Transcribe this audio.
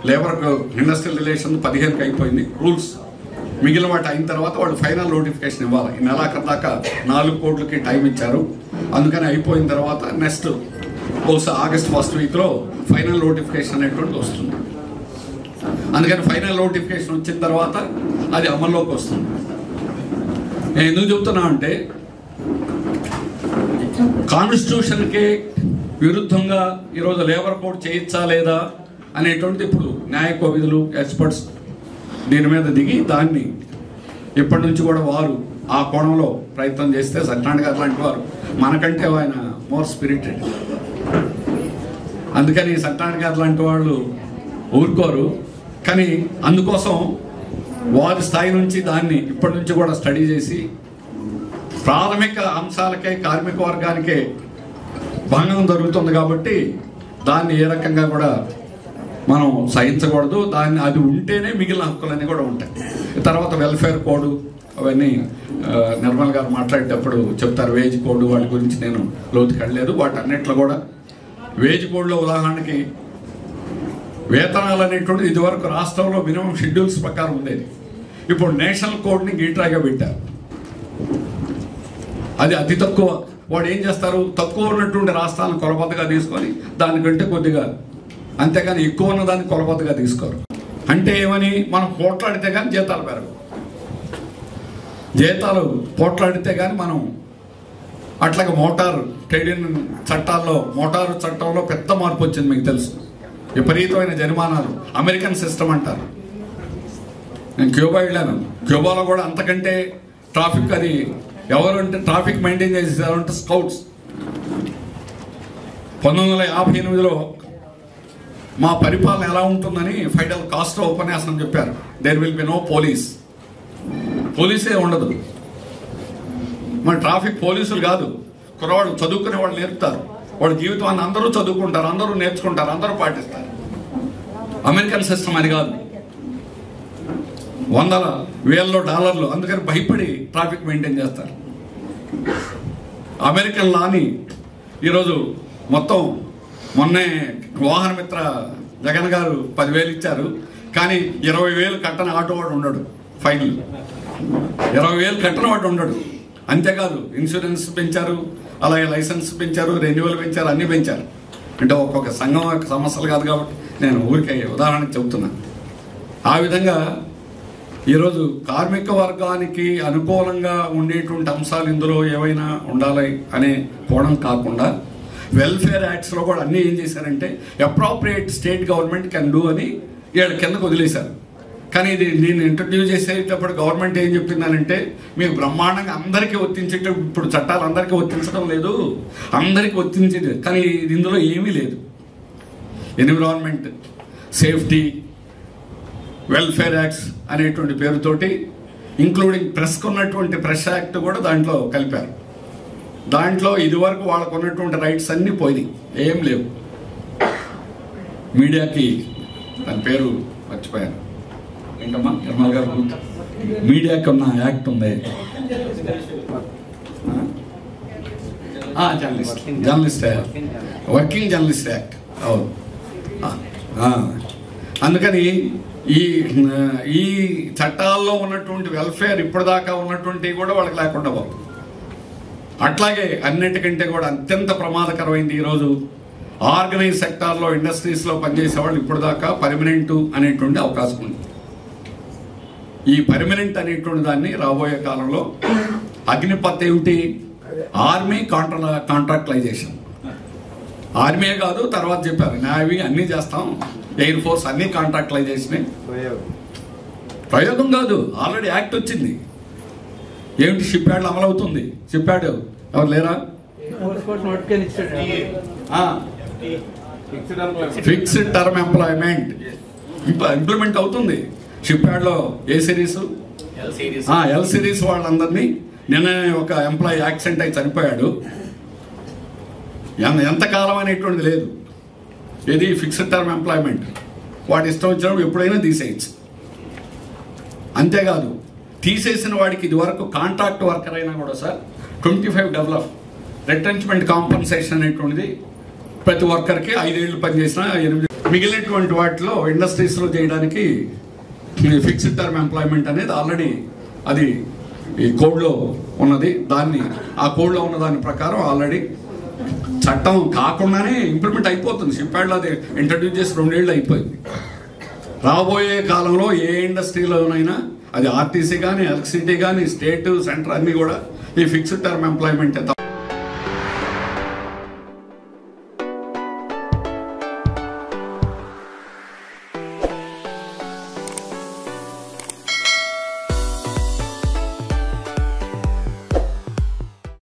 Labour industrial relation పదిహేనుకి అయిపోయింది rules మిగిలిన వాటి అయిన తర్వాత వాళ్ళు ఫైనల్ నోటిఫికేషన్ ఇవ్వాలి ఈ నెలాఖరు దాకా నాలుగు కోట్లకి టైం ఇచ్చారు అందుకని అయిపోయిన తర్వాత నెక్స్ట్ బహుశా ఆగస్ట్ ఫస్ట్ వీక్లో ఫైనల్ నోటిఫికేషన్ అనేటువంటిది వస్తుంది అందుకని ఫైనల్ నోటిఫికేషన్ వచ్చిన తర్వాత అది అమల్లోకి వస్తుంది నేను ఎందుకు చెప్తున్నా అంటే కాన్స్టిట్యూషన్కి విరుద్ధంగా ఈరోజు లేబర్ కోడ్ చేయొచ్చా లేదా అనేటువంటిది ఇప్పుడు న్యాయ కోవిధులు ఎక్స్పర్ట్స్ దీని మీద దిగి దాన్ని ఇప్పటి నుంచి కూడా వారు ఆ కోణంలో ప్రయత్నం చేస్తే సత్యనారాయణ గారు లాంటి వారు మనకంటే ఆయన మోర్ స్పిరిటెడ్ అందుకని సత్యనారాయణ గారు లాంటి వాళ్ళు ఊరుకోరు కానీ అందుకోసం వారి స్థాయి నుంచి దాన్ని ఇప్పటి నుంచి కూడా స్టడీ చేసి ప్రాథమిక అంశాలకే కార్మిక వర్గానికే భంగం జరుగుతుంది కాబట్టి దాన్ని ఏ రకంగా కూడా మనం సహించకూడదు దాన్ని అది ఉంటేనే మిగిలిన హక్కులన్నీ కూడా ఉంటాయి తర్వాత వెల్ఫేర్ కోడ్ అవన్నీ ఆ, నిర్మల్ గారు మాట్లాడేటప్పుడు చెప్తారు వేజ్ కోడ్ వాటి గురించి నేను లోతుకి వెళ్ళలేదు వాటి అన్నిట్లో కూడా వేజ్ కోడ్లో ఉదాహరణకి వేతనాలు అనేటువంటిది ఇదివరకు రాష్ట్రంలో మినిమం షెడ్యూల్స్ ప్రకారం ఉండేది ఇప్పుడు నేషనల్ కోడ్ని గీట్రాగా పెట్టారు అది అతి తక్కువ వాడు ఏం చేస్తారు తక్కువ ఉన్నటువంటి రాష్ట్రాలను కొలబద్దగా తీసుకొని దానికంటే కొద్దిగా అంతేగాని ఎక్కువ ఉన్న దాన్ని కొలబద్దగా తీసుకోరు అంటే ఏమని మనం పోట్లాడితే కానీ జీతాలు పెరగవు జీతాలు పోట్లాడితే కానీ మనం అట్లాగే మోటార్ ట్రేడ్ యూనియన్ చట్టాల్లో మోటారు చట్టంలో పెద్ద మార్పు వచ్చింది మీకు తెలుసు విపరీతమైన జరిమానాలు అమెరికన్ సిస్టమ్ అంటారు నేను క్యూబా వెళ్ళాను క్యూబాలో కూడా అంతకంటే ట్రాఫిక్ అది ఎవరు అంటే ట్రాఫిక్ మెయింటైన్ చేసేసారు అంటే స్కౌట్స్ పంతొమ్మిది వందల యాభై ఎనిమిదిలో మా పరిపాలన ఎలా ఉంటుందని ఫైడల్ కాస్ట్రో ఉపన్యాసం చెప్పారు there will be no police పోలీసే ఉండదు మన ట్రాఫిక్ పోలీసులు కాదు కురవాడు చదువుకునే వాళ్ళు నేర్పుతారు వాళ్ళ జీవితాన్ని అందరూ చదువుకుంటారు అందరూ నేర్చుకుంటారు అందరూ పాటిస్తారు అమెరికన్ సిస్టమ్ అది కాదు వందల వేలలో డాలర్లు అందుకని భయపడి ట్రాఫిక్ మెయింటైన్ చేస్తారు అమెరికన్ లాని ఈరోజు మొత్తం మొన్నే వాహన మిత్ర జగన్ గారు పదివేలు ఇచ్చారు కానీ ఇరవై వేలు కట్టని ఆటో వాడు ఉండడు ఫైన్ ఇరవై వేలు కట్టని వాడు ఉండడు అంతేకాదు ఇన్సూరెన్స్ పెంచారు అలాగే లైసెన్స్ పెంచారు రెన్యువల్ పెంచారు అన్ని పెంచారు అంటే ఒక్కొక్క సంఘం యొక్క సమస్యలు కాదు కాబట్టి నేను ఊరికే ఉదాహరణకు చెబుతున్నాను ఆ విధంగా ఈరోజు కార్మిక వర్గానికి అనుకూలంగా ఉండేటువంటి అంశాలు ఇందులో ఏవైనా ఉండాలి అనే కోణం కాకుండా వెల్ఫేర్ యాక్ట్స్లో కూడా అన్నీ ఏం చేశారంటే appropriate state government can do అని వీళ్ళ కిందకు వదిలేశారు కానీ ఇది నేను ఇంట్రడ్యూస్ చేసేటప్పుడు గవర్నమెంట్ ఏం చెప్పిందనంటే మీకు బ్రహ్మాండంగా అందరికీ వర్తించేటప్పుడు ఇప్పుడు చట్టాలు అందరికీ వర్తించడం లేదు అందరికీ వర్తించేది కానీ ఇది ఇందులో ఏమీ లేదు ఎన్విరాన్మెంట్ సేఫ్టీ వెల్ఫేర్ యాక్ట్స్ అనేటువంటి పేరుతోటి ఇంక్లూడింగ్ ప్రెస్కు ఉన్నటువంటి ప్రెస్ యాక్ట్ కూడా దాంట్లో కలిపారు దాంట్లో ఇదివరకు వాళ్ళకు ఉన్నటువంటి రైట్స్ అన్నీ పోయినాయి ఏం లేవు మీడియాకి దాని పేరు మర్చిపోయాను ఏంటమ్మా నిర్మల్ గారు గుర్తు. మీడియాకి ఉన్న యాక్ట్ ఉంది journalist journalist working journalist act అవును ఆ, ఆ. అందుకని ఈ ఈ చట్టాల్లో ఉన్నటువంటి వెల్ఫేర్ ఇప్పటిదాకా ఉన్నటువంటివి కూడా వాళ్ళకి లేకుండా పోతుంది అట్లాగే అన్నిటికంటే కూడా అత్యంత ప్రమాదకరమైంది ఈరోజు ఆర్గనైజ్ సెక్టార్లో ఇండస్ట్రీస్లో పనిచేసే వాళ్ళు ఇప్పటిదాకా పర్మనెంట్ అనేటువంటి అవకాశం ఉంది ఈ పర్మనెంట్ అనేటువంటి దాన్ని రాబోయే కాలంలో అగ్నిపత్ ఏమిటి ఆర్మీ కాంట్రా కాంట్రాక్టలైజేషన్ ఆర్మీ కాదు తర్వాత చెప్పారు నావీ అన్నీ చేస్తాం ఎయిర్ ఫోర్స్ అన్ని కాంట్రాక్టలైజేషన్ ప్రయోగం కాదు ఆల్రెడీ యాక్ట్ వచ్చింది ఏమిటి షిప్ యార్డ్లు అమలవుతుంది షిప్ యార్డ్ ఎవరు లేరా ఫిక్స్డ్ టర్మ్ ఎంప్లాయ్మెంట్ ఇంప్లిమెంట్ అవుతుంది షిప్ యార్డ్లో ఏ సిరీస్ ఎల్ సిరీస్ వాళ్ళందరినీ నిన్న ఒక ఎంప్లాయీ యాక్సిడెంట్ అయి చనిపోయాడు ఎంత- ఎంతకాలం అనేటువంటిది లేదు ఇది ఫిక్స్డ్ టర్మ్ ఎంప్లాయ్మెంట్ వాటి ఇష్టం వచ్చినప్పుడు ఎప్పుడైనా తీసేయచ్చు అంతేకాదు తీసేసిన వాడికి ఇది వరకు కాంట్రాక్ట్ వర్కర్ అయినా కూడా sir twenty five develop retrenchment compensation అనేటువంటిది ప్రతి వర్కర్కి ఐదేళ్లు పనిచేసిన ఎనిమిది మిగిలినటువంటి వాటిలో ఇండస్ట్రీస్లో చేయడానికి ఫిక్స్డ్ టర్మ్ ఎంప్లాయ్మెంట్ అనేది ఆల్రెడీ అది ఈ కోడ్లో ఉన్నది దాన్ని ఆ కోడ్లో ఉన్న దాని ప్రకారం ఆల్రెడీ చట్టం కాకుండానే ఇంప్లిమెంట్ అయిపోతుంది షిప్యార్డ్లో అది ఇంట్రడ్యూస్ చేసి రెండేళ్ళు అయిపోయింది రాబోయే కాలంలో ఏ ఇండస్ట్రీలోనైనా అది ఆర్టీసీ కానీ ఎలక్ట్రిసిటీ కానీ స్టేట్ సెంటర్ అన్నీ కూడా ఈ ఫిక్స్డ్ టర్మ్ ఎంప్లాయ్మెంట్